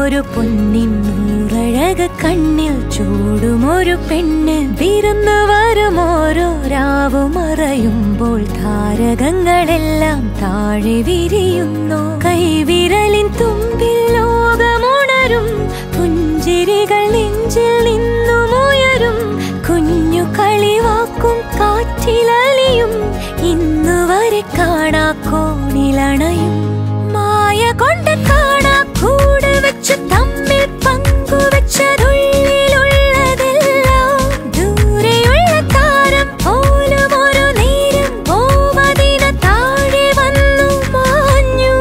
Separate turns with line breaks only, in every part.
ഒരു പൊന്നിൻ നൂറഴക് കണ്ണിൽ ചൂടുമൊരു പെണ്ണ് വിരുന്നു വരും ഓരോ രാവു മറയുമ്പോൾ താരകങ്ങളെല്ലാം താഴെ വിരിയുന്നു കൈവിരലിൻ തുമ്പിൽ ലോകമുണരും പുഞ്ചിരികൾ നെഞ്ചിൽ നിന്നും ഉയരും കുഞ്ഞു കളിവാക്കും കാറ്റിലലിയും ഇന്നു വരെ കാണാ കോണിലണയും മായ കൊണ്ട് കാണാ കൂട് വെച്ച് തമ്മിൽ പങ്കുവെച്ചതുള്ളിലുള്ളതെല്ലാം ദൂരെയുള്ള താരം പോലും ഒരു നേരം പോവതിന് താഴെ വന്നു മാഞ്ഞു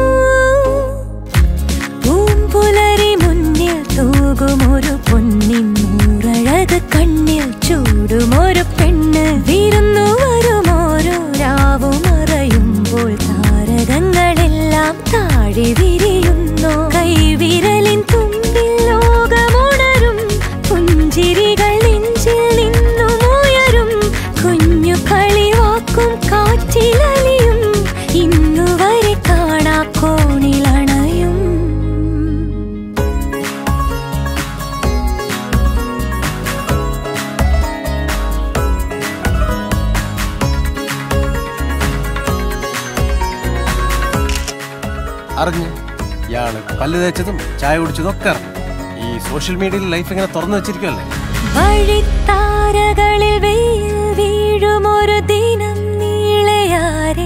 പൂമ്പുലരി മുന്നിൽ തൂകുമൊരു പൊന്നിൻ നൂറഴക് കണ്ണിൽ ചൂടുമൊരു പെണ്ണ് വിരുന്നു വരുമോരോ രാവും മറയുമ്പോൾ താരകങ്ങളെല്ലാം താഴെ വിരിയുന്നു കൈവിരലിൻ തുമ്പിൽ ലോകമുണരും പുഞ്ചിരികൾ നെഞ്ചിൽ നിന്നും ഉയരും കുഞ്ഞു കളിവാക്കും കാറ്റിലലിയും ഇന്നു വരെ കാണാ കോണിലണയും
അറിഞ്ഞു ഇയാള് പല്ല് തേച്ചതും ചായ കുടിച്ചതും ഒക്കെ അറിഞ്ഞു ഈ സോഷ്യൽ മീഡിയയിൽ ലൈഫ് ഇങ്ങനെ തുറന്നു വെച്ചിരിക്കുമല്ലേ
വഴിത്താരകളിൽ വെയിൽ വീഴുമൊരു ദിനം നീളയാരേ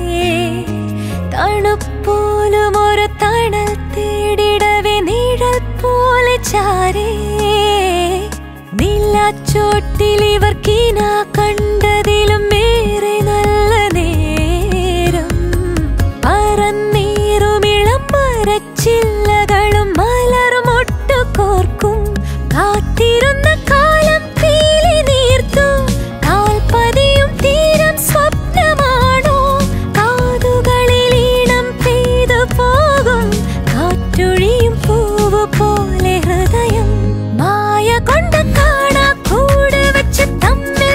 തണുപ്പോലും ഒരു തണൽ തേടിടവേ നിഴൽ പോലെ ചാരേ നിലച്ചോട്ടിൽ ഇവർക്കിന കണ്ടതിലും ഏറെ നല്ല നേരം പറന്നീറുമിളം മരച്ചില്ലകളും മലറും ഒട്ടുകോർക്കും കാത്തിരുന്ന കാലം പീലി നീർത്തു കാൽപതിയും തീരം സ്വപ്നമാണോ കാതുകളിൽ ഈണം പെയ്തു പോകും കാറ്റൊഴിയും പൂവ് പോലെ ഹൃദയം മായ കൊണ്ട് കാണാ കൂട് വെച്ച് തമ്മിൽ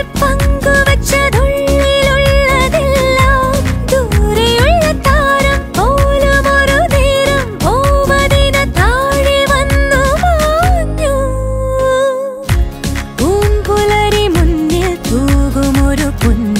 പങ്കുവെച്ചതുള്ളിലുള്ളതെല്ലാം ദൂരെയുള്ള താരം പോലും ഒരു നേരം പോവതിന് താഴെ വന്നു മാഞ്ഞു പൂമ്പുലരി മുന്നിൽ തൂകുമൊരു പൊന്നു